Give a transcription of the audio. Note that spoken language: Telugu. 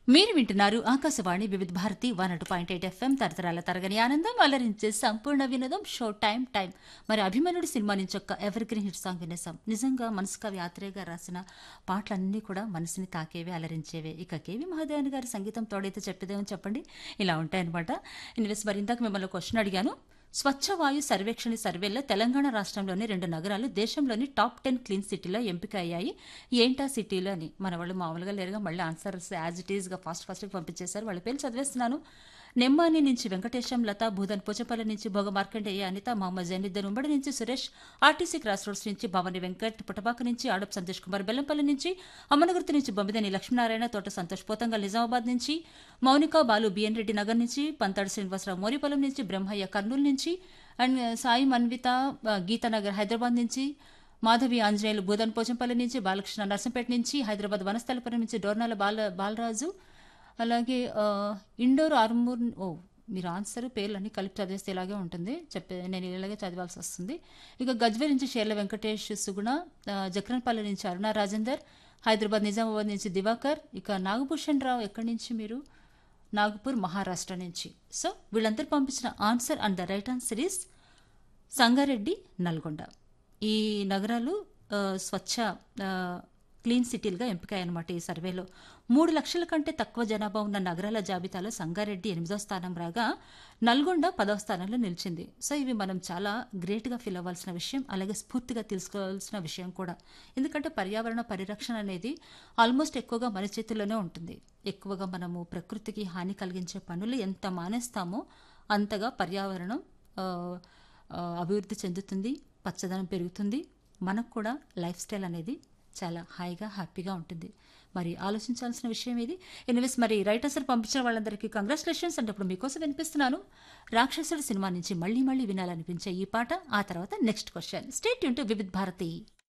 మీరు వింటున్నారు ఆకాశవాణి వివిధ భారతి వన్ అటు పాయింట్ ఎయిట్ ఎఫ్ఎం తరతరాల తరగని ఆనందం అలరించే సంపూర్ణ వినోదం షో టైం టైం మరి అభిమన్యుడు సినిమా నుంచి ఒక ఎవర్ గ్రీన్ హిట్ సాంగ్ వినేసాం నిజంగా మనసు కవి ఆత్రేయ గారు రాసిన పాటలన్నీ కూడా మనసుని తాకేవే అలరించేవే ఇక కేవి మహాదేవన్ గారి సంగీతం తోడైతే చెప్పేదేమో చెప్పండి ఇలా ఉంటాయన్నమాట ఇన్వెస్ట్ మరి ఇందాక మిమ్మల్ని క్వశ్చన్ అడిగాను స్వచ్ఛ వాయు సర్వేక్షణ సర్వేలో తెలంగాణ రాష్ట్రంలోని రెండు నగరాలు దేశంలోని టాప్ టెన్ క్లీన్ సిటీలో ఎంపిక అయ్యాయి ఏంటా సిటీలో అని మన వాళ్ళు మామూలుగా లేరుగా మళ్ళీ ఆన్సర్స్ యాజ్ ఇట్ ఈస్గా ఫాస్ట్ ఫాస్ట్గా పంపించేశారు వాళ్ళ పేర్లు చదివేస్తున్నాను నెమ్మాని నుంచి వెంకటేశం లత భూదన్ పోచపల్లి నుంచి భోగ మార్కండేయ అనిత మహమ్మద్ జైనుద్దీన్ ఉమ్మడి నుంచి సురేష్ ఆర్టీసీ క్రాస్ రోడ్స్ నుంచి భవాని వెంకట్ పుటపాక నుంచి ఆడప్ సంతోష్ కుమార్ బెల్లంపల్లి నుంచి అమ్మనగుర్తి నుంచి బొమ్మిదేని లక్ష్మీనారాయణ తోట సంతోష్ పోతంగల్ నిజామాబాద్ నుంచి మౌనిక బాలు బిఎన్ రెడ్డి నగర్ నుంచి పంతాడు శ్రీనివాసరావు మోరిపొలం నుంచి బ్రహ్మయ్య కర్నూలు నుంచి అండ్ సాయి మన్విత ఆ, గీతానగర్ హైదరాబాద్ నుంచి మాధవి ఆంజనేయులు బూదన్ పోచంపల్లి నుంచి బాలకృష్ణ నర్సంపేట నుంచి హైదరాబాద్ వనస్థలపురం నుంచి డోర్నాల బాల బాలరాజు అలాగే ఆ, ఇండోర్ ఆర్మూర్ ఓ మీరు ఆన్సర్ పేర్లన్నీ కలిపి చదివేస్తే ఇలాగే ఉంటుంది చెప్పే నేను ఇలాగే చదవాల్సి వస్తుంది ఇక గజ్వేల్ నుంచి షేర్ల వెంకటేష్ సుగుణ ఆ, జక్రన్పల్లి నుంచి అరుణ రాజేందర్ హైదరాబాద్ నిజామాబాద్ నుంచి దివాకర్ ఇక నాగభూషణ్ రావు ఎక్కడి నుంచి మీరు నాగపూర్ మహారాష్ట్ర నుంచి సో వీళ్ళందరూ పంపించిన answer and the right answer is Sangareddy Nalgonda ఈ నగరాలు ఆ, స్వచ్ఛ ఆ, క్లీన్ సిటీలుగా ఎంపికాయన్నమాట ఈ సర్వేలో మూడు లక్షల కంటే తక్కువ జనాభా ఉన్న నగరాల జాబితాలో సంగారెడ్డి ఎనిమిదో స్థానం రాగా నల్గొండ పదవ స్థానంలో నిలిచింది సో ఇవి మనం చాలా గ్రేట్గా ఫీల్ అవ్వాల్సిన విషయం అలాగే స్ఫూర్తిగా తెలుసుకోవాల్సిన విషయం కూడా ఎందుకంటే పర్యావరణ పరిరక్షణ అనేది ఆల్మోస్ట్ ఎక్కువగా మన చేతుల్లోనే ఉంటుంది ఎక్కువగా మనము ప్రకృతికి హాని కలిగించే పనులు ఎంత మానేస్తామో అంతగా పర్యావరణం ఆ, ఆ, అభివృద్ధి చెందుతుంది పచ్చదనం పెరుగుతుంది మనకు కూడా లైఫ్ స్టైల్ అనేది చాలా హాయిగా హ్యాపీగా ఉంటుంది మరి ఆలోచించాల్సిన విషయం ఇది ఎనివేస్ మరి రైటర్స్ పంపించిన వాళ్ళందరికీ కంగ్రాచులేషన్స్ అంటే ఇప్పుడు మీకోసం వినిపిస్తున్నాను రాక్షసుడు సినిమా నుంచి మళ్ళీ మళ్ళీ వినాలనిపించే ఈ పాట ఆ తర్వాత నెక్స్ట్ క్వశ్చన్ స్టేట్ యూన్ టు వివిధ్ భారతి